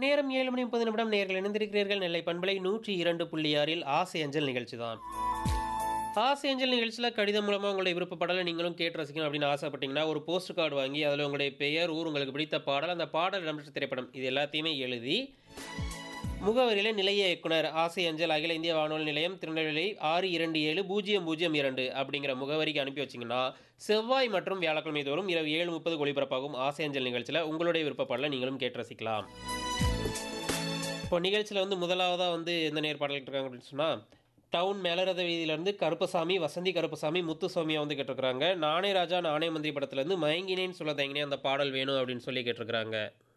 நேரம் ஏழு மணி முப்பது நிமிடம் நேர்கள் இணைந்திருக்கிறீர்கள் நெல்லை பண்பலை நூற்றி இரண்டு புள்ளி ஆறில் ஆசை அஞ்சல் நிகழ்ச்சி தான் ஆசை அஞ்சல் நிகழ்ச்சியில் கடிதம் மூலமாக உங்களுடைய விருப்பப்படலை நீங்களும் கேட்டு ரசிக்கணும் அப்படின்னு ஆசைப்பட்டீங்கன்னா ஒரு போஸ்ட் கார்டு வாங்கி அதில் உங்களுடைய பெயர் ஊர் உங்களுக்கு பிடித்த பாடல் அந்த பாடல் இடம்பெற்ற திரைப்படம் இது எல்லாத்தையுமே எழுதி முகவரியில் நிலைய இயக்குனர் ஆசை அஞ்சல் அகில இந்திய வானொலி நிலையம் திருநெல்வேலி ஆறு இரண்டு ஏழு பூஜ்ஜியம் பூஜ்ஜியம் இரண்டு அப்படிங்கிற முகவரிக்கு அனுப்பி வச்சிங்கன்னா செவ்வாய் மற்றும் வியாழக்கிழமை தோறும் இரவு ஏழு முப்பது ஒளிபரப்பாகும் ஆசை அஞ்சல் நிகழ்ச்சியில் உங்களுடைய விருப்பப்பாடலை நீங்களும் கேட்டு ரசிக்கலாம் இப்போ நிகழ்ச்சியில் வந்து முதலாவதாக வந்து எந்த நேர்பாடல் இருக்காங்க அப்படின்னு சொன்னால் டவுன் மேலரத வீதியிலேருந்து கருப்பசாமி வசந்தி கருப்பசாமி முத்துசாமியா வந்து கேட்டிருக்கிறாங்க நானே ராஜா நானே மந்திரி படத்துலேருந்து மயங்கினேன்னு சொல்ல தயங்கினே அந்த பாடல் வேணும் அப்படின்னு சொல்லி கேட்டிருக்கிறாங்க